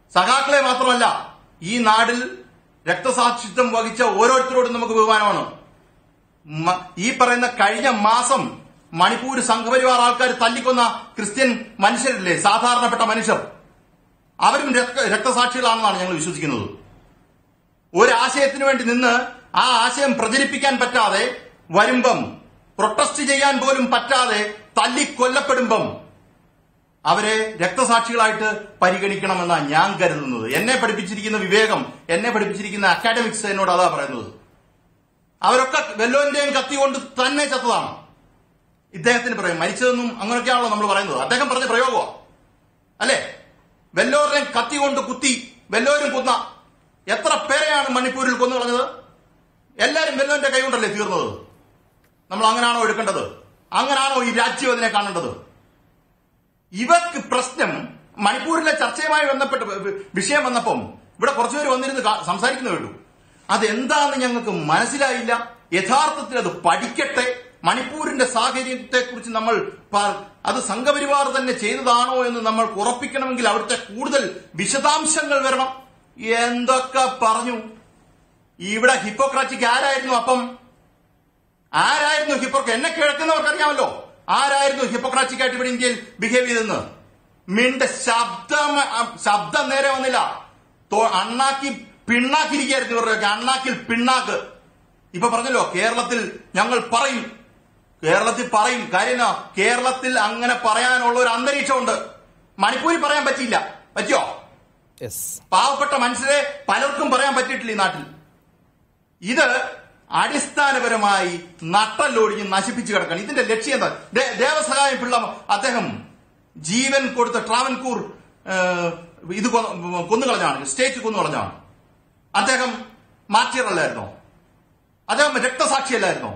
സഖാക്കളെ മാത്രമല്ല ഈ നാടിൽ രക്തസാക്ഷിത്വം വഹിച്ച ഓരോരുത്തരോടും നമുക്ക് ബഹുമാനമാണ് മ- ഈ പറയുന്ന കഴിഞ്ഞ മാസം മണിപ്പൂർ സംഘപരിവാർ ആൾക്കാർ തല്ലിക്കൊന്ന ക്രിസ്ത്യൻ മനുഷ്യരില്ലേ സാധാരണപ്പെട്ട മനുഷ്യർ അവരും രക്ത- രക്തസാക്ഷികളാണെന്നാണ് ഞങ്ങൾ വിശ്വസിക്കുന്നത് ഒരാശയത്തിന് വേണ്ടി നിന്ന് ആ ആശയം പ്രചരിപ്പിക്കാൻ പറ്റാതെ വരുമ്പം പ്രൊട്ടസ്റ്റ് ചെയ്യാൻ പോലും പറ്റാതെ തല്ലിക്കൊല്ലപ്പെടുമ്പം അവരെ രക്തസാക്ഷികളായിട്ട് പരിഗണിക്കണമെന്നാണ് ഞാൻ കരുതുന്നത് എന്നെ പഠിപ്പിച്ചിരിക്കുന്ന വിവേകം എന്നെ പഠിപ്പിച്ചിരിക്കുന്ന അക്കാഡമിക്സ് എന്നോട് അതാ പറയുന്നത് അവരൊക്കെ വെല്ലോന്റെയും കത്തി കൊണ്ട് തന്നെ ചത്തതാണ് ഇദ്ദേഹത്തിന് പറയും മരിച്ചതെന്നും അങ്ങനെയൊക്കെയാണല്ലോ നമ്മൾ പറയുന്നത് അദ്ദേഹം പറഞ്ഞ പ്രയോഗമാണ് അല്ലേ വെല്ലോരുടെയും കത്തി കൊണ്ട് കുത്തി വെല്ലോരും കൊന്ന എത്ര പേരെയാണ് മണിപ്പൂരിൽ കൊന്നു കളഞ്ഞത് എല്ലാരും വെല്ലോന്റെ കൈ കൊണ്ടല്ലേ തീർന്നത് നമ്മൾ അങ്ങനെയാണോ എടുക്കേണ്ടത് അങ്ങനാണോ ഈ രാജ്യം അതിനെ കാണേണ്ടത് ഇവർക്ക് പ്രശ്നം മണിപ്പൂരിലെ ചർച്ചയുമായി ബന്ധപ്പെട്ട് വി- വിഷയം വന്നപ്പം ഇവിടെ കുറച്ചുപേര് വന്നിരുന്ന് കാ- സംസാരിക്കുന്നേ ഉള്ളൂ അതെന്താന്ന് ഞങ്ങൾക്ക് മനസ്സിലായില്ല യഥാർത്ഥത്തിൽ അത് പഠിക്കട്ടെ മണിപ്പൂരിന്റെ സാഹചര്യത്തെ കുറിച്ച് നമ്മൾ പ- അത് സംഘപരിവാർ തന്നെ ചെയ്തതാണോ എന്ന് നമ്മൾ ഉറപ്പിക്കണമെങ്കിൽ അവിടുത്തെ കൂടുതൽ വിശദാംശങ്ങൾ വരണം എന്തൊക്കെ പറഞ്ഞു ഇവിടെ ഹിപ്പോക്രാറ്റിക് ആരായിരുന്നു അപ്പം ആരായിരുന്നു ഹിപ്പോക്ര എന്നെ കേൾക്കുന്നവർക്ക് അറിയാമല്ലോ ആരായിരുന്നു ഹിപ്പോക്രാറ്റിക് ആയിട്ട് ഇവിടെ ഇന്ത്യയിൽ ബിഹേവ് ചെയ്തെന്ന് മിണ്ട ശബ്ദം അ- ശബ്ദം നേരെ വന്നില്ല തോ- അണ്ണാക്കി പിണ്ണാക്കിരിക്കായിരുന്നു ഇവരുടെയൊക്കെ അണ്ണാക്കിൽ പിണ്ണാക്ക് ഇപ്പൊ പറഞ്ഞല്ലോ കേരളത്തിൽ ഞങ്ങൾ പറയും കേരളത്തിൽ പറയും കാര്യം എന്നാ? കേരളത്തിൽ അങ്ങനെ പറയാനുള്ള ഒരു അന്തരീക്ഷമുണ്ട് മണിപ്പൂരിൽ പറയാൻ പറ്റിയില്ല പറ്റിയോ യെസ് പാവപ്പെട്ട മനുഷ്യരെ പലർക്കും പറയാൻ പറ്റിയിട്ടില്ല ഈ നാട്ടിൽ ഇത് അടിസ്ഥാനപരമായി നട്ടല്ലൊടിഞ്ഞ് നശിപ്പിച്ചു കിടക്കണം ഇതിന്റെ ലക്ഷ്യം എന്താ ദേ- ദേവസഹായം പിള്ള അദ്ദേഹം ജീവൻ കൊടുത്ത ട്രാവൻകൂർ ഏഹ്, ഇത് കൊന്ന- കൊന്നുകളഞ്ഞാണ് സ്റ്റേറ്റ് കൊന്നുകളഞ്ഞാണ് അദ്ദേഹം മാറ്റിയറല്ലായിരുന്നോ അദ്ദേഹം രക്തസാക്ഷിയല്ലായിരുന്നോ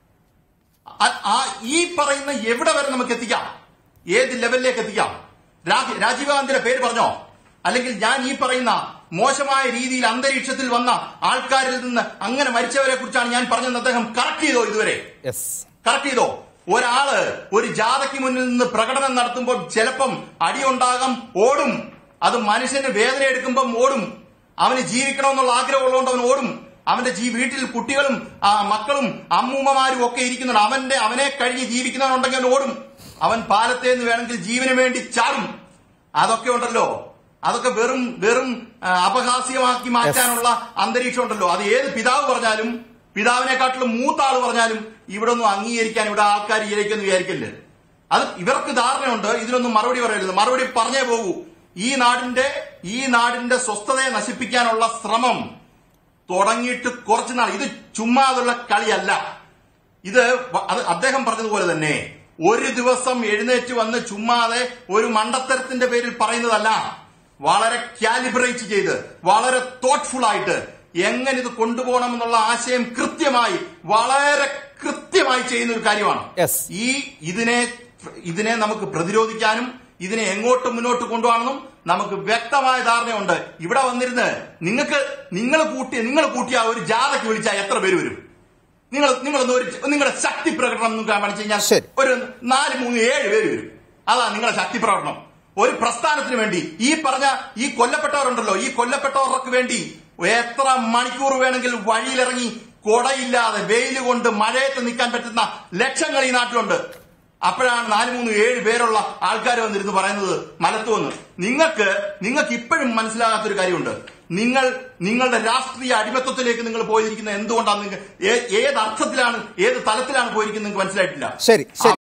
ആ- ആ ഈ പറയുന്ന എവിടെ വരെ നമുക്ക് എത്തിക്കാം ഏത് ലെവലിലേക്ക് എത്തിക്കാം രാജ- രാജീവ് ഗാന്ധിയുടെ പേര് പറഞ്ഞോ അല്ലെങ്കിൽ ഞാൻ ഈ പറയുന്ന മോശമായ രീതിയിൽ അന്തരീക്ഷത്തിൽ വന്ന ആൾക്കാരിൽ നിന്ന് അങ്ങനെ മരിച്ചവരെ കുറിച്ചാണ് ഞാൻ പറഞ്ഞതെന്ന് അദ്ദേഹം കറക്റ്റ് ചെയ്തോ ഇതുവരെ യെസ് കറക്റ്റ് ചെയ്തോ ഒരാള് ഒരു ജാഥയ്ക്ക് മുന്നിൽ നിന്ന് പ്രകടനം നടത്തുമ്പോൾ ചിലപ്പം അടിയുണ്ടാകാം ഓടും അത് മനുഷ്യന് വേദന എടുക്കുമ്പം ഓടും അവന് ജീവിക്കണമെന്നുള്ള ആഗ്രഹമുള്ളതുകൊണ്ട് അവൻ ഓടും അവന്റെ ജീ വീട്ടിൽ കുട്ടികളും ആ, മക്കളും അമ്മൂമ്മമാരും ഒക്കെ ഇരിക്കുന്നുണ്ട് അവന്റെ അവനെ കഴിഞ്ഞ് ജീവിക്കുന്നവനുണ്ടെങ്കിൽ അവൻ ഓടും അവൻ പാലത്തെ നിന്ന് വേണമെങ്കിൽ ജീവന് വേണ്ടി ചാടും അതൊക്കെ ഉണ്ടല്ലോ അതൊക്കെ വെറും വെറും ആ, അപഹാസ്യമാക്കി മാറ്റാനുള്ള അന്തരീക്ഷം ഉണ്ടല്ലോ അത് ഏത് പിതാവ് പറഞ്ഞാലും പിതാവിനെക്കാട്ടിലും മൂത്ത ആള് പറഞ്ഞാലും ഇവിടെ ഒന്നും അംഗീകരിക്കാൻ ഇവിടെ ആൾക്കാർ ഇരിക്കുന്നു വിചാരിക്കല്ലേ അത് ഇവർക്ക് ധാരണയുണ്ട് ഇതിനൊന്നും മറുപടി പറയരുത് മറുപടി പറഞ്ഞേ പോകൂ ഈ നാടിന്റെ ഈ നാടിന്റെ സ്വസ്ഥതയെ നശിപ്പിക്കാനുള്ള ശ്രമം തുടങ്ങിയിട്ട് കുറച്ച് നാൾ ഇത് ചുമ്മാതുള്ള കളിയല്ല ഇത് വ- അത് അദ്ദേഹം പറഞ്ഞതുപോലെ തന്നെ ഒരു ദിവസം എഴുന്നേറ്റ് വന്ന് ചുമ്മാതെ ഒരു മണ്ടത്തരത്തിന്റെ പേരിൽ പറയുന്നതല്ല വളരെ കാലിബ്രേറ്റ് ചെയ്ത് വളരെ തോട്ട്ഫുൾ ആയിട്ട് എങ്ങനെ ഇത് കൊണ്ടുപോകണം എന്നുള്ള ആശയം കൃത്യമായി വളരെ കൃത്യമായി ചെയ്യുന്ന ഒരു കാര്യമാണ് Yes. ഈ ഇതിനെ ഇതിനെ നമുക്ക് പ്രതിരോധിക്കാനും ഇതിനെ എങ്ങോട്ട് മുന്നോട്ട് കൊണ്ടുപോകണമെന്നും നമുക്ക് വ്യക്തമായ ധാരണയുണ്ട് ഇവിടെ വന്നിരുന്ന് നിങ്ങൾക്ക് നിങ്ങൾ കൂട്ടിയ നിങ്ങൾ കൂട്ടിയ ഒരു ജാഥയ്ക്ക് വിളിച്ചാൽ എത്ര പേര് വരും നിങ്ങൾ നിങ്ങളൊന്ന് ഒരു നിങ്ങളുടെ ശക്തി പ്രകടനം എന്ന് കാണിച്ചു കഴിഞ്ഞാൽ ശരി. ഒരു നാല് മൂന്ന് ഏഴ് പേര് വരും അതാണ് നിങ്ങളുടെ ശക്തി പ്രകടനം ഒരു പ്രസ്ഥാനത്തിന് വേണ്ടി ഈ പറഞ്ഞ ഈ കൊല്ലപ്പെട്ടവരുണ്ടല്ലോ ഈ കൊല്ലപ്പെട്ടവർക്ക് വേണ്ടി എത്ര മണിക്കൂർ വേണമെങ്കിൽ വഴിയിലിറങ്ങി കൊടയില്ലാതെ വെയിൽ കൊണ്ട് മഴയത്ത് നിൽക്കാൻ പറ്റുന്ന ലക്ഷങ്ങൾ ഈ നാട്ടിലുണ്ട് അപ്പോഴാണ് നാല് മൂന്ന് ഏഴ് പേരുള്ള ആൾക്കാർ വന്നിരുന്ന് പറയുന്നത് മലത്തുവന്ന് നിങ്ങൾക്ക് നിങ്ങൾക്ക് ഇപ്പോഴും മനസ്സിലാകാത്തൊരു കാര്യമുണ്ട് നിങ്ങൾ നിങ്ങളുടെ രാഷ്ട്രീയ അടിമത്വത്തിലേക്ക് നിങ്ങൾ പോയിരിക്കുന്നത് എന്തുകൊണ്ടാണ് നിങ്ങൾ ഏ- ഏത് അർത്ഥത്തിലാണ് ഏത് തലത്തിലാണ് പോയിരിക്കുന്നത് നിങ്ങൾക്ക് മനസ്സിലായിട്ടില്ല ശരി, ശരി.